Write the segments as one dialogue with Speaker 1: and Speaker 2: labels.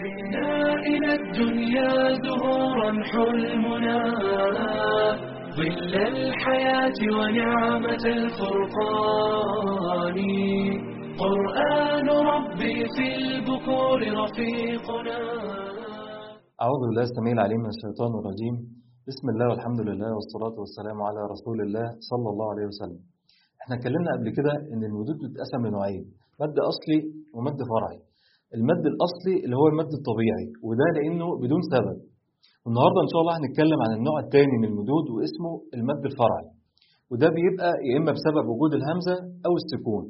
Speaker 1: جئنا إلى الدنيا زهورا حلمنا ظل الحياة ونعمة الفرقان قرآن ربي في البكور رفيقنا
Speaker 2: أعوذ بالله السميع العليم من الشيطان الرجيم بسم الله والحمد لله والصلاة والسلام على رسول الله صلى الله عليه وسلم احنا اتكلمنا قبل كده ان المدود بتتقسم لنوعين مد اصلي ومد فرعي المد الاصلي اللي هو المد الطبيعي وده لانه بدون سبب والنهارده ان شاء الله هنتكلم عن النوع الثاني من المدود واسمه المد الفرعي وده بيبقى يا اما بسبب وجود الهمزه او السكون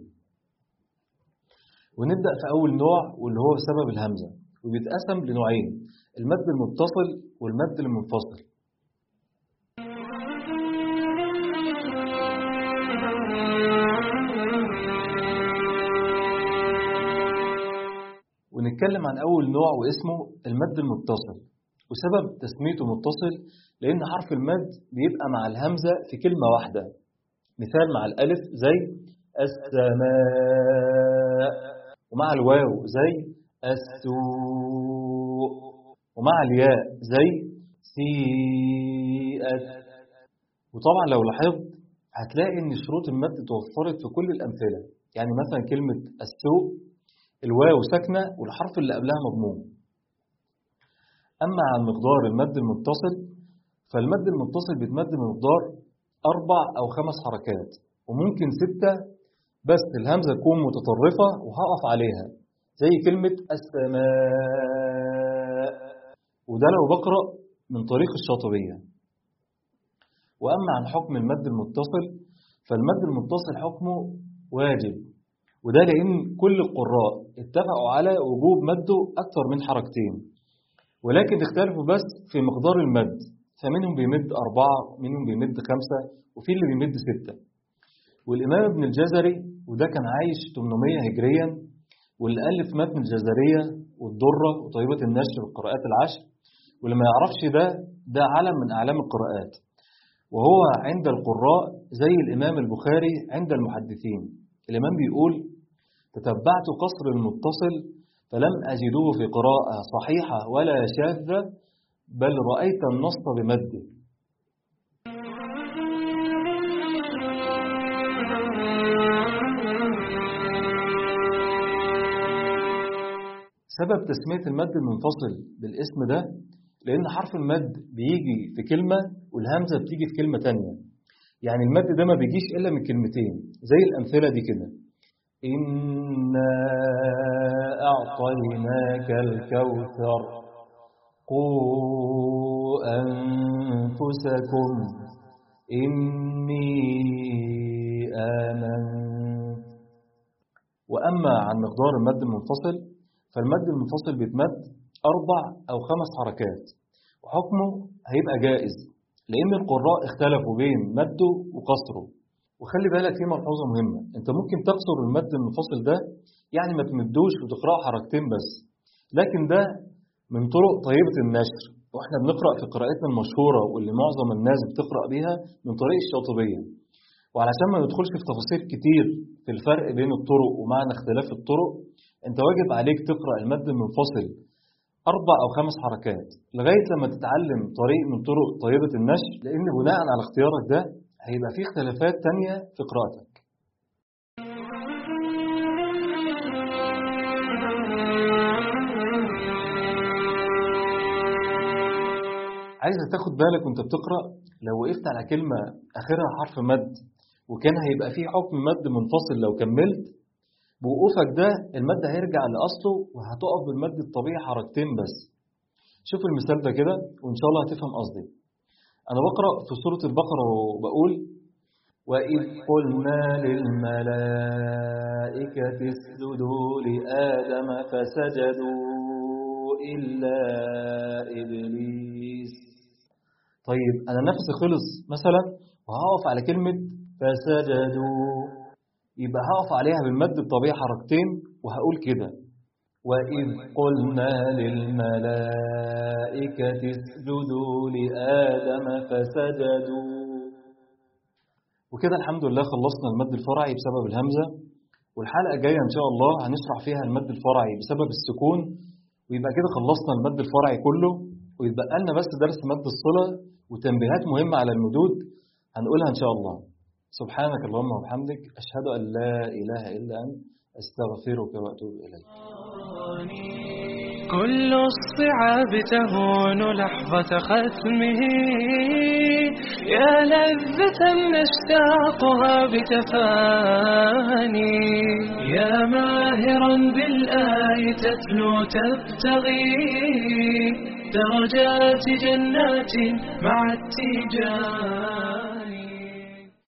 Speaker 2: ونبدا في اول نوع واللي هو بسبب الهمزه وبيتقسم لنوعين المد المتصل والمد المنفصل ونتكلم عن أول نوع واسمه المد المتصل وسبب تسميته متصل لأن حرف المد بيبقى مع الهمزة في كلمة واحدة مثال مع الألف زي السماء ومع الواو زي السوء ومع الياء زي سيئت وطبعا لو لاحظت هتلاقي ان شروط المد توفرت في كل الأمثلة يعني مثلا كلمة السوء الواو ساكنة والحرف اللي قبلها مضموم أما عن مقدار المد المتصل فالمد المتصل بيتمد بمقدار أربع أو خمس حركات وممكن ستة بس الهمزة تكون متطرفة وهقف عليها زي كلمة السماء وده لو بقرأ من طريق الشاطبية وأما عن حكم المد المتصل فالمد المتصل حكمه واجب وده لأن كل القراء اتفقوا على وجوب مده أكثر من حركتين ولكن اختلفوا بس في مقدار المد فمنهم بيمد أربعة منهم بيمد خمسة وفي اللي بيمد ستة والإمام ابن الجزري وده كان عايش 800 هجريا واللي ألف متن الجزرية والدرة وطيبة النشر والقراءات العشر واللي ما يعرفش ده ده علم من أعلام القراءات وهو عند القراء زي الإمام البخاري عند المحدثين الإمام بيقول تتبعت قصر المتصل فلم أجده في قراءة صحيحة ولا شاذة بل رأيت النص بمده سبب تسمية المد المنفصل بالاسم ده لأن حرف المد بيجي في كلمة والهمزة بتيجي في كلمة تانية يعني المد ده ما بيجيش إلا من كلمتين زي الأمثلة دي كده إنا أعطيناك الكوثر قوا أنفسكم إني آمنت وأما عن مقدار المد المنفصل فالمد المنفصل بيتمد أربع أو خمس حركات وحكمه هيبقى جائز لأن القراء اختلفوا بين مده وقصره وخلي بالك في ملحوظة مهمة انت ممكن تقصر المد المنفصل ده يعني ما تمدوش وتقرأ حركتين بس لكن ده من طرق طيبة النشر واحنا بنقرأ في قراءتنا المشهورة واللي معظم الناس بتقرأ بيها من طريق الشاطبية وعلشان ما ندخلش في تفاصيل كتير في الفرق بين الطرق ومعنى اختلاف الطرق انت واجب عليك تقرأ المد المنفصل أربع أو خمس حركات لغاية لما تتعلم طريق من طرق طيبة النشر لأن بناء على اختيارك ده هيبقى في اختلافات تانية في قراءتك عايزة تاخد بالك وانت بتقرأ لو وقفت على كلمة آخرها حرف مد وكان هيبقى فيه حكم مد منفصل لو كملت بوقوفك ده المد هيرجع لأصله وهتقف بالمد الطبيعي حركتين بس شوف المثال ده كده وإن شاء الله هتفهم قصدي أنا بقرأ في سورة البقرة وبقول وإذ قلنا للملائكة اسجدوا لآدم فسجدوا إلا إبليس طيب أنا نفسي خلص مثلا وهقف على كلمة فسجدوا يبقى هقف عليها بالمد الطبيعي حركتين وهقول كده وإذ قلنا للملائكة اسجدوا لآدم فسجدوا وكده الحمد لله خلصنا المد الفرعي بسبب الهمزة والحلقة الجاية إن شاء الله هنشرح فيها المد الفرعي بسبب السكون ويبقى كده خلصنا المد الفرعي كله ويتبقى لنا بس درس مد الصلة وتنبيهات مهمة على المدود هنقولها إن شاء الله سبحانك اللهم وبحمدك أشهد أن لا إله إلا أنت أستغفرك وأتوب إليك
Speaker 1: كل الصعاب تهون لحظة ختمه يا لذة نشتاقها بتفاني يا ماهرا بالآي تتلو تبتغي درجات جنات مع التجار